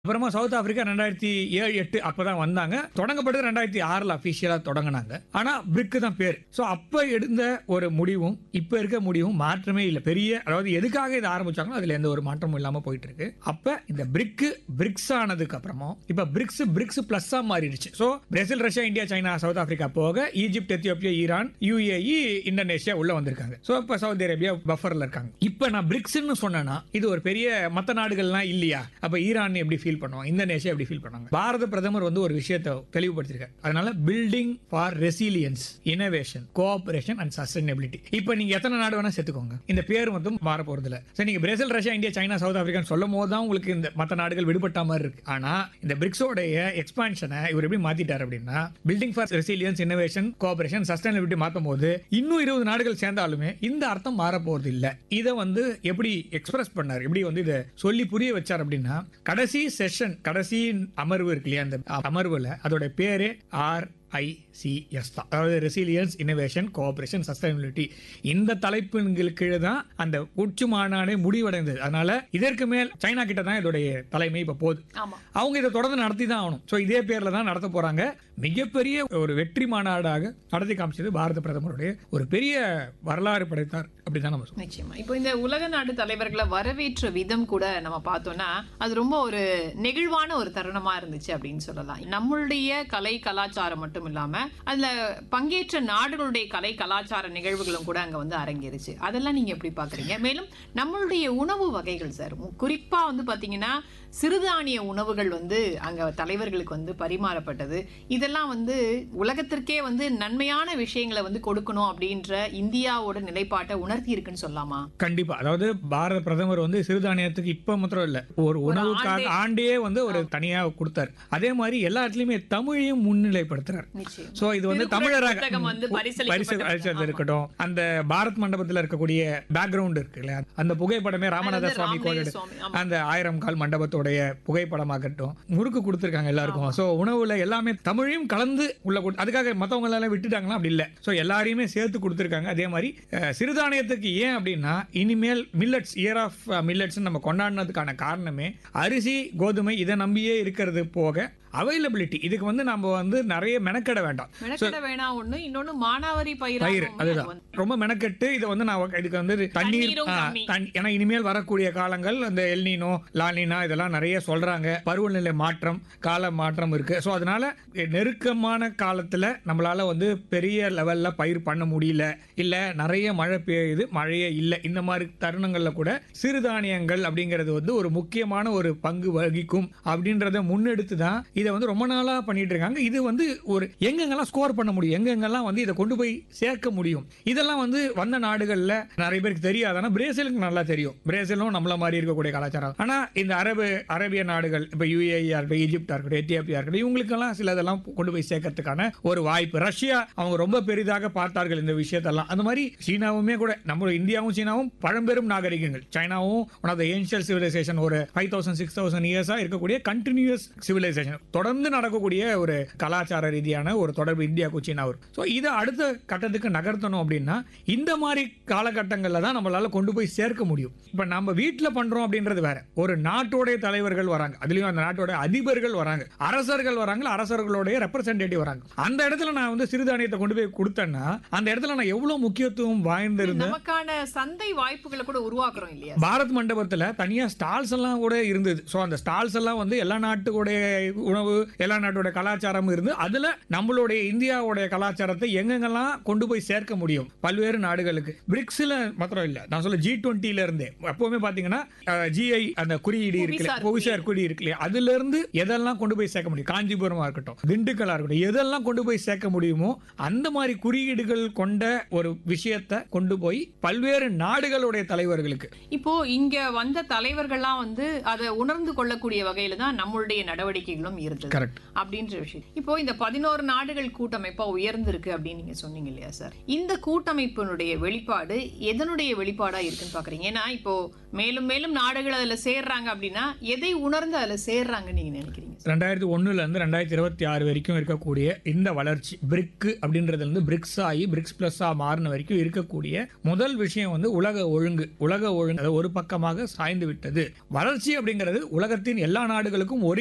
அப்புறமா south Africa ரெண்டாயிரத்தி ஏழு எட்டு அப்பதான் வந்தாங்க தொடங்கப்பட்டது ரெண்டாயிரத்தி ஆறுல அபிஷியலா தொடங்கினாங்க ஆனா பிரிக்கு தான் பேர் சோ அப்ப எடுத்த ஒரு முடிவும் இப்ப இருக்க முடிவும் மாற்றமே இல்லை பெரிய அதாவது எதுக்காக இதை ஆரம்பிச்சாங்களோ அதுல எந்த ஒரு மாற்றமும் இல்லாம போயிட்டு இருக்கு அப்ப இந்த பிரிக்கு பிரிக்ஸ் ஆனதுக்கு அப்புறமா இப்ப பிரிக்ஸ் பிரிக்ஸ் பிளஸ்ஸா மாறிடுச்சு so Brazil Russia India China South Africa போக Egypt Ethiopia Iran UAE Indonesia உள்ள வந்திருக்காங்க சோ இப்ப சவுதி அரேபியா பஃபர்ல இருக்காங்க இப்ப நான் பிரிக்ஸ்னு சொன்னேன்னா இது ஒரு பெரிய மத்த நாடுகள்லாம் இல்லையா அப்ப ஈரான் எப்படி ஃபீல் பண்ணுவாங்க இந்தோனேஷியா எப்படி ஃபீல் பண்ணுவாங்க பாரத பிரதமர் வந்து ஒரு விஷயத்தை தெளிவுபடுத்திருக்காரு அதனால building for resilience innovation cooperation and sustainability இப்போ நீங்க எத்தனை நாடு வேணா சேர்த்துக்கோங்க இந்த பேர் மட்டும் மாற போறது இல்ல சரி நீங்க Brazil Russia India China South ஆப்பிரிக்கான்னு சொல்லும் போது தான் உங்களுக்கு இந்த மத்த நாடுகள் விடுபட்ட மாதிரி இருக்கு ஆனா இந்த பிரிக்ஸோடைய எக்ஸ்பான்ஷனை இவர் எப்படி மாத்திட்டார் அப்படின்னா building for resilience innovation cooperation sustainability மாத்தும் போது இன்னும் இருபது நாடுகள் சேர்ந்தாலுமே இந்த அர்த்தம் மாற போறது இல்ல இதை வந்து எப்படி எக்ஸ்பிரஸ் பண்ணார் எப்படி வந்து இதை சொல்லி புரிய வச்சார் அப்படின்னா கடைசி செஷன் கடைசி அமர்வு இருக்கு இல்லையா அந்த அமர்வுல அதோட பேரே ஆர் ஐசிஎஸ் தான் அதாவது ரெசிலியன்ஸ் இனோவேஷன் கோஆபரேஷன் சஸ்டைனபிலிட்டி இந்த தலைப்பின்களுக்கு கீழே தான் அந்த உச்சி மாநாடே முடிவடைந்தது அதனால இதற்கு மேல் சைனா கிட்ட தான் இதோடைய தலைமை இப்ப போகுது ஆமா அவங்க இதை தொடர்ந்து நடத்தி தான் ஆகணும் ஸோ இதே பேர்ல தான் நடத்த போறாங்க மிகப்பெரிய ஒரு வெற்றி மாநாடாக நடத்தி காமிச்சது பாரத பிரதமருடைய ஒரு பெரிய வரலாறு படைத்தார் அப்படிதான் நம்ம சொல்றோம் நிச்சயமா இப்போ இந்த உலக நாடு தலைவர்களை வரவேற்ற விதம் கூட நம்ம பார்த்தோம்னா அது ரொம்ப ஒரு நெகிழ்வான ஒரு தருணமா இருந்துச்சு அப்படின்னு சொல்லலாம் நம்மளுடைய கலை கலாச்சாரம் மட்டும் இல்லாம அதுல பங்கேற்ற நாடுகளுடைய கலை கலாச்சார நிகழ்வுகளும் கூட அங்க வந்து அரங்கேறுச்சு அதெல்லாம் நீங்க எப்படி பாக்குறீங்க மேலும் நம்மளுடைய உணவு வகைகள் சார் குறிப்பா வந்து பாத்தீங்கன்னா சிறுதானிய உணவுகள் வந்து அங்க தலைவர்களுக்கு வந்து பரிமாறப்பட்டது இதெல்லாம் வந்து உலகத்திற்கே வந்து நன்மையான விஷயங்களை வந்து கொடுக்கணும் அப்படின்ற இந்தியாவோட நிலைப்பாட்டை உணர்த்தி இருக்குன்னு சொல்லலாமா கண்டிப்பா அதாவது பாரத பிரதமர் வந்து சிறுதானியத்துக்கு இப்ப மாத்திரம் இல்ல ஒரு உணவுக்காக ஆண்டே வந்து ஒரு தனியா கொடுத்தாரு அதே மாதிரி எல்லா இடத்துலயுமே தமிழையும் முன்னிலைப்படுத்துறாரு நிச்சயம் சோ இது வந்து திருக்குறள் தமிழராக புத்தகம் வந்து பரிசளிக்கப்பட்ட- பரிசு இருக்கட்டும் அந்த பாரத் மண்டபத்துல இருக்கக்கூடிய பேக்ரவுண்ட் இருக்கு இல்லையா அந்த புகைப்படமே ராமநாத அது சுவாமி ராமலிங்க கோயில் சுவாமி, ஆமா. அந்த ஆயிரம் கால் மண்டபத்துடைய புகைப்படமாகட்டும் முறுக்கு கொடுத்திருக்காங்க எல்லாருக்கும் சோ உணவுல எல்லாமே தமிழையும் கலந்து உள்ள கொடு- அதுக்காக மத்தவங்க எல்லாம் விட்டுட்டாங்களா அப்படி இல்ல சோ எல்லாரையுமே சேர்த்து கொடுத்திருக்காங்க அதே மாதிரி அஹ், சிறுதானியத்துக்கு ஏன் அப்படின்னா இனிமேல் மில்லட்ஸ் இயர் ஆஃப் மில்லட்ஸ் நம்ம கொண்டாடினதுக்கான காரணமே அரிசி கோதுமை இதை நம்பியே இருக்கிறது போக அவைலபிலிட்டி இதுக்கு வந்து நம்ம வந்து நிறைய மெனக்கெட வேண்டாம் மெனக்கெட வேணாம் ஒண்ணு இன்னொன்னு மானாவாரி பயிர் பயிர் அதுதான் ரொம்ப மெனக்கெட்டு இதை வந்து நான் இதுக்கு வந்து தண்ணீர் தண்ணீரும் ஆ, கம்மி. தண்ணி- ஏன்னா இனிமேல் வரக்கூடிய காலங்கள் அந்த எல்னினோ லானினா இதெல்லாம் நிறைய சொல்றாங்க பருவநிலை மாற்றம் கால மாற்றம் இருக்கு ஸோ அதனால நெருக்கமான காலத்துல நம்மளால வந்து பெரிய லெவல்ல பயிர் பண்ண முடியல இல்ல நிறைய மழை பெய்யுது மழையே இல்லை இந்த மாதிரி தருணங்கள்ல கூட சிறுதானியங்கள் அப்படிங்கிறது வந்து ஒரு முக்கியமான ஒரு பங்கு வகிக்கும் அப்படின்றத முன்னெடுத்து தான் இதை வந்து ரொம்ப நாளா பண்ணிட்டு இருக்காங்க இது வந்து ஒரு எங்கெங்கெல்லாம் ஸ்கோர் பண்ண முடியும் எங்கெங்கெல்லாம் வந்து இதை கொண்டு போய் சேர்க்க முடியும் இதெல்லாம் வந்து வந்த நாடுகள்ல நிறைய பேருக்கு தெரியாது ஆனா பிரேசிலுக்கு நல்லா தெரியும் பிரேசிலும் நம்மள மாதிரி இருக்கக்கூடிய கலாச்சாரம் ஆனா இந்த அரபு அரேபிய நாடுகள் இப்ப யுஏஇ இருக்கட்டும் ஈஜிப்டா இருக்கட்டும் எத்தியோப்பியா இருக்கட்டும் இவங்களுக்கெல்லாம் சில இதெல்லாம் கொண்டு போய் சேர்க்கறதுக்கான ஒரு வாய்ப்பு ரஷ்யா அவங்க ரொம்ப பெரிதாக பார்த்தார்கள் இந்த விஷயத்தெல்லாம் அந்த மாதிரி சீனாவுமே கூட நம்ம இந்தியாவும் சீனாவும் பழம்பெரும் நாகரிகங்கள் சைனாவும் one of the ancient civilisation ஒரு ஃபைவ் தௌசண்ட் சிக்ஸ் தௌசண்ட் இயர்ஸா இருக்கக்கூடிய கண்டினியூஸ் சிவிலைசேஷன் தொடர்ந்து நடக்கக்கூடிய ஒரு கலாச்சார ரீதியான ஒரு தொடர்பு இந்தியாவுக்கும் சீனாவும் ஸோ இதை அடுத்த கட்டத்துக்கு நகர்த்தணும் அப்படின்னா இந்த மாதிரி காலகட்டங்களில் தான் நம்மளால கொண்டு போய் சேர்க்க முடியும் இப்போ நம்ம வீட்டில் பண்றோம் அப்படின்றது வேற ஒரு நாட்டோடைய தலைவர்கள் வராங்க அதுலயும் அந்த நாட்டோட அதிபர்கள் வராங்க அரசர்கள் வராங்க அரசர்களுடைய ரெப்ரசன்டேட்டிவ் வராங்க அந்த இடத்துல நான் வந்து சிறுதானியத்தை கொண்டு போய் கொடுத்தேன்னா அந்த இடத்துல நான் எவ்வளவு முக்கியத்துவம் வாய்ந்திருந்தேன் நமக்கான சந்தை வாய்ப்புகளை கூட உருவாக்குறோம் இல்லையா பாரத் மண்டபத்துல தனியா ஸ்டால்ஸ் எல்லாம் கூட இருந்தது ஸோ அந்த ஸ்டால்ஸ் எல்லாம் வந்து எல்லா நாட்டுடைய உணவு எல்லா நாட்டோட கலாச்சாரம் இருந்து அதுல நம்மளுடைய இந்தியாவுடைய கலாச்சாரத்தை எங்கெங்கெல்லாம் கொண்டு போய் சேர்க்க முடியும் பல்வேறு நாடுகளுக்கு பிரிக்ஸ்ல மாத்திரம் இல்ல நான் சொல்ல ஜி டுவெண்ட்டில இருந்தே எப்பவுமே பாத்தீங்கன்னா ஜிஐ அந்த குறியீடு இருக்குல்ல புவிசார் புவிசார் குறியீடு இருக்கு இல்லையா அதுல இருந்து எதெல்லாம் கொண்டு போய் சேர்க்க முடியும் காஞ்சிபுரமா இருக்கட்டும் திண்டுக்கலா இருக்கட்டும் எதெல்லாம் கொண்டு போய் சேர்க்க முடியுமோ அந்த மாதிரி குறியீடுகள் கொண்ட ஒரு விஷயத்தை கொண்டு போய் பல்வேறு நாடுகளுடைய தலைவர்களுக்கு இப்போ இங்க வந்த தலைவர்கள்லாம் வந்து அதை உணர்ந்து கொள்ளக்கூடிய வகையில தான் நம்மளுடைய நடவடிக்கைகளும் இருந்தது கரெக்ட் அப்படின்ற விஷயம் இப்போ இந்த பதினோரு நாடுகள் கூட்டமைப்பா உயர்ந்திருக்கு அப்படின்னு நீங்க சொன்னீங்க இல்லையா சார் இந்த கூட்டமைப்பினுடைய வெளிப்பாடு எதனுடைய வெளிப்பாடா இருக்குன்னு பாக்குறீங்க ஏன்னா இப்போ மேலும் மேலும் நாடுகள் அதுல சேர்றாங்க அப்படின்னா எதை உணர்ந்து அதுல சேர்றாங்கன்னு நீங்க நினைக்கிறீங்க ரெண்டாயிரத்தி ஒண்ணுல இருந்து ரெண்டாயிரத்தி இருபத்தி ஆறு வரைக்கும் இருக்கக்கூடிய இந்த வளர்ச்சி பிரிக் அப்படின்றதுல இருந்து பிரிக்ஸ் ஆகி பிரிக்ஸ் பிளஸ் மாறின வரைக்கும் இருக்கக்கூடிய முதல் விஷயம் வந்து உலக ஒழுங்கு உலக ஒழுங்கு அது ஒரு பக்கமாக சாய்ந்து விட்டது வளர்ச்சி அப்படிங்கிறது உலகத்தின் எல்லா நாடுகளுக்கும் ஒரு